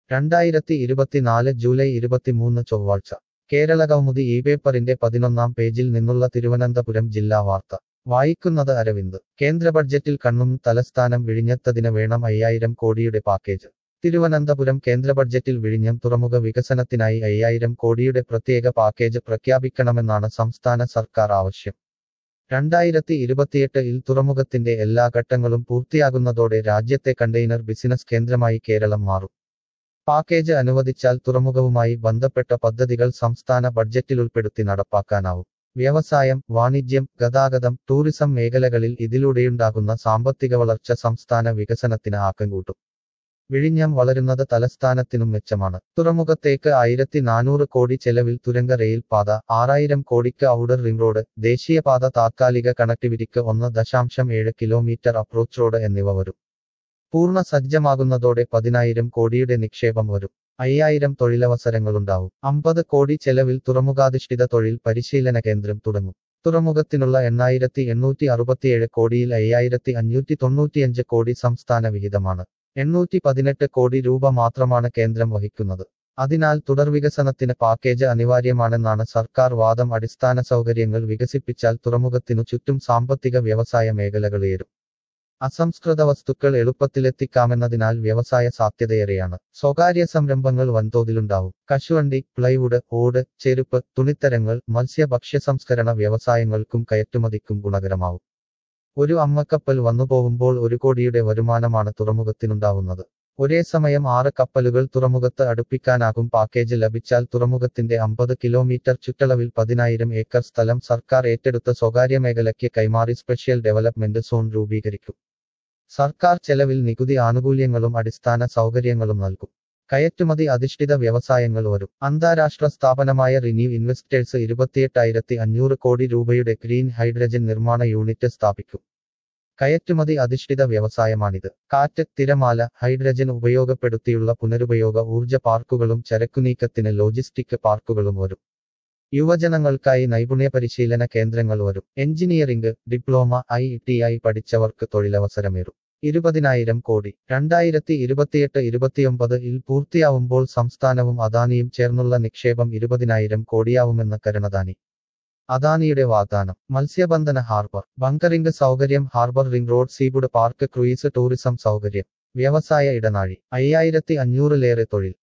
രണ്ടായിരത്തി ഇരുപത്തിനാല് ജൂലൈ ഇരുപത്തിമൂന്ന് ചൊവ്വാഴ്ച കേരള കൗമുദി ഈ പേപ്പറിന്റെ പതിനൊന്നാം പേജിൽ നിന്നുള്ള തിരുവനന്തപുരം ജില്ലാ വാർത്ത വായിക്കുന്നത് അരവിന്ദ് കേന്ദ്ര ബഡ്ജറ്റിൽ കണ്ണും തലസ്ഥാനം വിഴിഞ്ഞത്തതിന് വേണം അയ്യായിരം കോടിയുടെ പാക്കേജ് തിരുവനന്തപുരം കേന്ദ്ര ബഡ്ജറ്റിൽ വിഴിഞ്ഞം തുറമുഖ വികസനത്തിനായി അയ്യായിരം കോടിയുടെ പ്രത്യേക പാക്കേജ് പ്രഖ്യാപിക്കണമെന്നാണ് സംസ്ഥാന സർക്കാർ ആവശ്യം രണ്ടായിരത്തി ഇരുപത്തിയെട്ട് ഇൽ തുറമുഖത്തിന്റെ എല്ലാ ഘട്ടങ്ങളും പൂർത്തിയാകുന്നതോടെ രാജ്യത്തെ കണ്ടെയ്നർ ബിസിനസ് കേന്ദ്രമായി കേരളം മാറും പാക്കേജ് അനുവദിച്ചാൽ തുറമുഖവുമായി ബന്ധപ്പെട്ട പദ്ധതികൾ സംസ്ഥാന ബഡ്ജറ്റിലുൾപ്പെടുത്തി നടപ്പാക്കാനാവും വ്യവസായം വാണിജ്യം ഗതാഗതം ടൂറിസം മേഖലകളിൽ ഇതിലൂടെയുണ്ടാകുന്ന സാമ്പത്തിക വളർച്ച സംസ്ഥാന വികസനത്തിന് ആക്കം കൂട്ടും വിഴിഞ്ഞം വളരുന്നത് തലസ്ഥാനത്തിനും മെച്ചമാണ് തുറമുഖത്തേക്ക് ആയിരത്തി നാനൂറ് കോടി ചെലവിൽ തുരങ്ക റെയിൽ പാത ആറായിരം കോടിക്ക് ഔഡർ റിംഗ് റോഡ് ദേശീയപാത താത്കാലിക കണക്ടിവിറ്റിക്ക് ഒന്ന് ദശാംശം ഏഴ് കിലോമീറ്റർ അപ്രോച്ച് റോഡ് എന്നിവ വരും പൂർണ്ണ സജ്ജമാകുന്നതോടെ പതിനായിരം കോടിയുടെ നിക്ഷേപം വരും അയ്യായിരം തൊഴിലവസരങ്ങളുണ്ടാവും അമ്പത് കോടി ചെലവിൽ തുറമുഖാധിഷ്ഠിത തൊഴിൽ പരിശീലന കേന്ദ്രം തുടങ്ങും തുറമുഖത്തിനുള്ള എണ്ണായിരത്തി എണ്ണൂറ്റി അറുപത്തിയേഴ് കോടിയിൽ അയ്യായിരത്തി അഞ്ഞൂറ്റി തൊണ്ണൂറ്റിയഞ്ച് കോടി സംസ്ഥാന വിഹിതമാണ് എണ്ണൂറ്റി പതിനെട്ട് കോടി രൂപ മാത്രമാണ് കേന്ദ്രം വഹിക്കുന്നത് അതിനാൽ തുടർവികസനത്തിന് പാക്കേജ് അനിവാര്യമാണെന്നാണ് സർക്കാർ വാദം അടിസ്ഥാന സൗകര്യങ്ങൾ വികസിപ്പിച്ചാൽ തുറമുഖത്തിനു ചുറ്റും സാമ്പത്തിക വ്യവസായ മേഖലകളേറും അസംസ്കൃത വസ്തുക്കൾ എളുപ്പത്തിലെത്തിക്കാമെന്നതിനാൽ വ്യവസായ സാധ്യതയേറെയാണ് സ്വകാര്യ സംരംഭങ്ങൾ വൻതോതിലുണ്ടാവും കശുവണ്ടി പ്ലൈവുഡ് ഓട് ചെരുപ്പ് തുണിത്തരങ്ങൾ മത്സ്യ ഭക്ഷ്യ സംസ്കരണ വ്യവസായങ്ങൾക്കും കയറ്റുമതിക്കും ഗുണകരമാവും ഒരു അമ്മക്കപ്പൽ വന്നുപോകുമ്പോൾ ഒരു കോടിയുടെ വരുമാനമാണ് തുറമുഖത്തിനുണ്ടാവുന്നത് ഒരേ സമയം ആറ് കപ്പലുകൾ തുറമുഖത്ത് അടുപ്പിക്കാനാകും പാക്കേജ് ലഭിച്ചാൽ തുറമുഖത്തിന്റെ അമ്പത് കിലോമീറ്റർ ചുറ്റളവിൽ പതിനായിരം ഏക്കർ സ്ഥലം സർക്കാർ ഏറ്റെടുത്ത സ്വകാര്യ മേഖലയ്ക്ക് കൈമാറി സ്പെഷ്യൽ ഡെവലപ്മെന്റ് സോൺ രൂപീകരിക്കും സർക്കാർ ചെലവിൽ നികുതി ആനുകൂല്യങ്ങളും അടിസ്ഥാന സൗകര്യങ്ങളും നൽകും കയറ്റുമതി അധിഷ്ഠിത വ്യവസായങ്ങൾ വരും അന്താരാഷ്ട്ര സ്ഥാപനമായ റിന്യൂ ഇൻവെസ്റ്റേഴ്സ് ഇരുപത്തിയെട്ടായിരത്തി അഞ്ഞൂറ് കോടി രൂപയുടെ ഗ്രീൻ ഹൈഡ്രജൻ നിർമ്മാണ യൂണിറ്റ് സ്ഥാപിക്കും കയറ്റുമതി അധിഷ്ഠിത വ്യവസായമാണിത് കാറ്റ് തിരമാല ഹൈഡ്രജൻ ഉപയോഗപ്പെടുത്തിയുള്ള പുനരുപയോഗ ഊർജ പാർക്കുകളും ചരക്കുനീക്കത്തിന് ലോജിസ്റ്റിക് പാർക്കുകളും വരും യുവജനങ്ങൾക്കായി നൈപുണ്യ പരിശീലന കേന്ദ്രങ്ങൾ വരും engineering diploma I T I പഠിച്ചവർക്ക് തൊഴിലവസരമേറും ഇരുപതിനായിരം കോടി രണ്ടായിരത്തി ഇരുപത്തിയെട്ട് ഇരുപത്തിയൊമ്പത് ഇൽ പൂർത്തിയാവുമ്പോൾ സംസ്ഥാനവും അദാനിയും ചേർന്നുള്ള നിക്ഷേപം ഇരുപതിനായിരം കോടിയാവുമെന്ന് കരുണദാനി അദാനിയുടെ വാഗ്ദാനം മത്സ്യബന്ധന ഹാർബർ ബങ്കറിംഗ് സൗകര്യം harbour ring road seafood park cruise tourism സൗകര്യം വ്യവസായ ഇടനാഴി അയ്യായിരത്തി അഞ്ഞൂറിലേറെ തൊഴിൽ